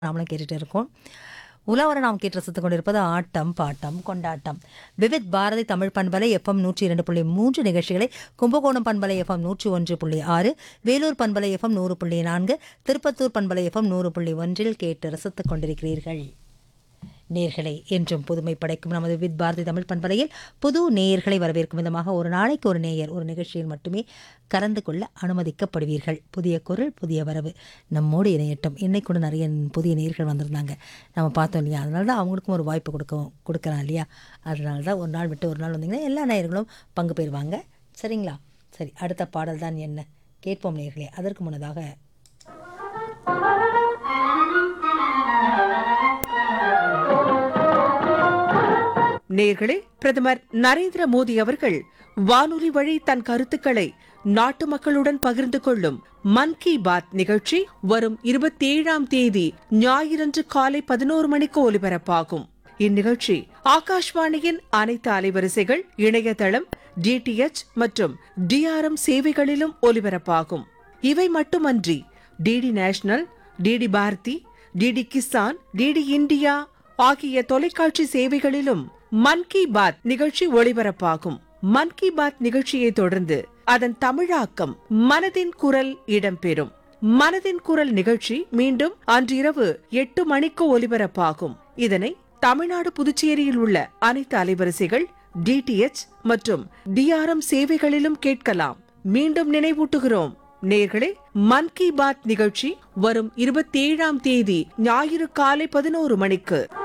நாமளும் கேட்டுட்டு இருக்கோம் உலாவர நாம் கேட்டு ரசித்துக் கொண்டிருப்பது ஆட்டம் பாட்டம் கொண்டாட்டம் விவித் பாரதி தமிழ் பண்பலை எஃப்எம் நூற்றி இரண்டு புள்ளி மூன்று நிகழ்ச்சிகளை கும்பகோணம் பண்பலை எஃப்எம் நூற்றி ஒன்று புள்ளி ஆறு வேலூர் பண்பலை எஃப்எம் நூறு புள்ளி நான்கு திருப்பத்தூர் பண்பலை எஃப்எம் நூறு புள்ளி ஒன்றில் கேட்டு ரசித்துக் கொண்டிருக்கிறீர்கள் நேர்களை என்றும் புதுமை படைக்கும் நமது வித் பாரதி தமிழ் பண்பலையில் புது நேயர்களை வரவேற்கும் விதமாக ஒரு நாளைக்கு ஒரு நேயர் ஒரு நிகழ்ச்சியில் மட்டுமே கலந்து கொள்ள அனுமதிக்கப்படுவீர்கள் புதிய குரல் புதிய வரவு நம்மோடு இணையட்டும் இன்னைக்கு கூட நிறைய புதிய நேயர்கள் வந்திருந்தாங்க நம்ம பார்த்தோம் இல்லையா அதனால தான் அவங்களுக்கும் ஒரு வாய்ப்பு கொடுக்கவும் கொடுக்கலாம் இல்லையா அதனால தான் ஒரு நாள் விட்டு ஒரு நாள் வந்தீங்கன்னா எல்லா நேயர்களும் பங்கு பெறுவாங்க சரிங்களா சரி அடுத்த பாடல் தான் என்ன கேட்போம் நேயர்களே அதற்கு முன்னதாக நேர்களே பிரதமர் நரேந்திர மோடி அவர்கள் வானொலி வழி தன் கருத்துக்களை நாட்டு மக்களுடன் பகிர்ந்து கொள்ளும் மன் கி பாத் நிகழ்ச்சி வரும் இருபத்தி ஏழாம் தேதி ஞாயிறன்று காலை பதினோரு மணிக்கு ஒலிபரப்பாகும் இந்நிகழ்ச்சி ஆகாஷ்வாணியின் அனைத்து அலைவரிசைகள் இணையதளம் டிடிஎச் மற்றும் டிஆர்எம் சேவைகளிலும் ஒலிபரப்பாகும் இவை மட்டுமன்றி DD National DD Bharati DD Kisan DD India ஆகிய தொலைக்காட்சி சேவைகளிலும் மன் கி பாத் நிகழ்ச்சி ஒளிபரப்பாகும் மன் கி பாத் நிகழ்ச்சியை தொடர்ந்து அதன் தமிழாக்கம் மனதின் குரல் இடம்பெறும் மனதின் குரல் நிகழ்ச்சி மீண்டும் அன்றிரவு எட்டு மணிக்கு ஒலிபரப்பாகும் இதனை தமிழ்நாடு புதுச்சேரியில் உள்ள அனைத்து அலைவரிசைகள் டிடிஎச் மற்றும் டிஆர்எம் சேவைகளிலும் கேட்கலாம் மீண்டும் நினைவூட்டுகிறோம் நேர்களே மன் கி பாத் நிகழ்ச்சி வரும் இருபத்தி ஏழாம் தேதி ஞாயிறு காலை பதினோரு மணிக்கு